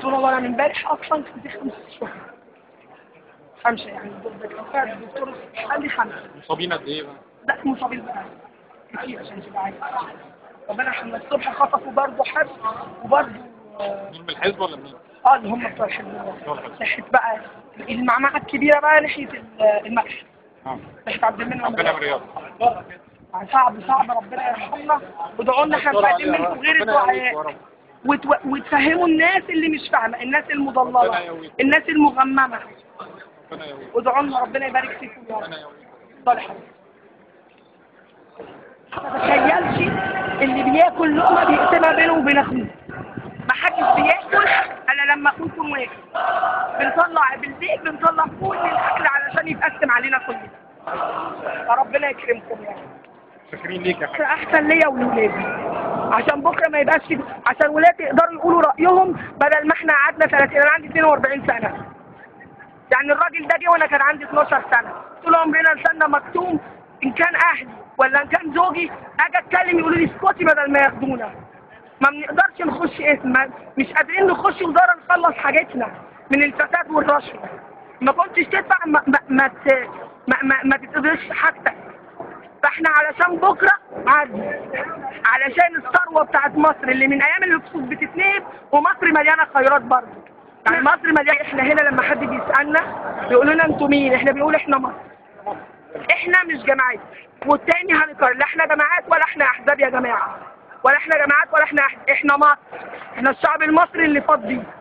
الدكتوره وانا من امبارح اصلا كنت خمس شهور خمسه يعني الدكتور الدكتور قال لي خمسه مصابين قد ايه بقى؟ لا مصابين بقى كتير عشان تبقى عارف ربنا احنا الصبح خطفوا برضه حد وبرضه اه مين من الحزب ولا مين؟ آه، اللي هم بتوع الحزب الله ناحيه بقى المعمعه الكبيره بقى ناحيه ال- الملح اه ناحيه عبد المنعم ربنا بالرياض صعب صعب ربنا يرحمنا وادعوا لنا احنا مش عايزين منكم غير الدعاء وتو... وتفهموا الناس اللي مش فاهمه الناس المضلله الناس المغممه ربنا يقويك وادعوا لنا ربنا يبارك فيكم يا رب ربنا يقويك صالح ما تخيلش اللي بياكل لقمه بيقسمها بينه وبين اخوه ما حدش بياكل الا لما اخوكم واكل بنطلع بالبيت بنطلع كل الاكل علشان يتقسم علينا كلنا فربنا يكرمكم يعني شاكرين ليك يا حاج احسن ليا ولولادي عشان بكره ما يبقاش في عشان ولادي يقدروا يقولوا رايهم بدل ما احنا قعدنا 30 انا عندي 42 سنه يعني الراجل ده جه وانا كان عندي 12 سنه طول عمرنا لساننا مكتوم ان كان اهلي ولا ان كان زوجي اجي اتكلم يقولوا لي اسكتي بدل ما ياخدونا ما بنقدرش نخش اسم ما- مش قادرين نخش وزاره نخلص حاجتنا من الفساد والرشوه ما كنتش تدفع ما ما ما, ت- ما, ما, ما تتقدرش حاجتك فاحنا علشان بكره عدي علشان الثروه بتاعت مصر اللي من ايام الهكسوس بتتنهب ومصر مليانه خيرات برضه يعني مصر مليانه احنا هنا لما حد بيسالنا بيقولوا لنا انتوا مين احنا بنقول احنا مصر احنا مش جماعات والتاني هنقرر لا احنا جماعات ولا احنا احزاب يا جماعه ولا احنا جماعات ولا احنا أحزاب. احنا مصر احنا الشعب المصري اللي فاض بيه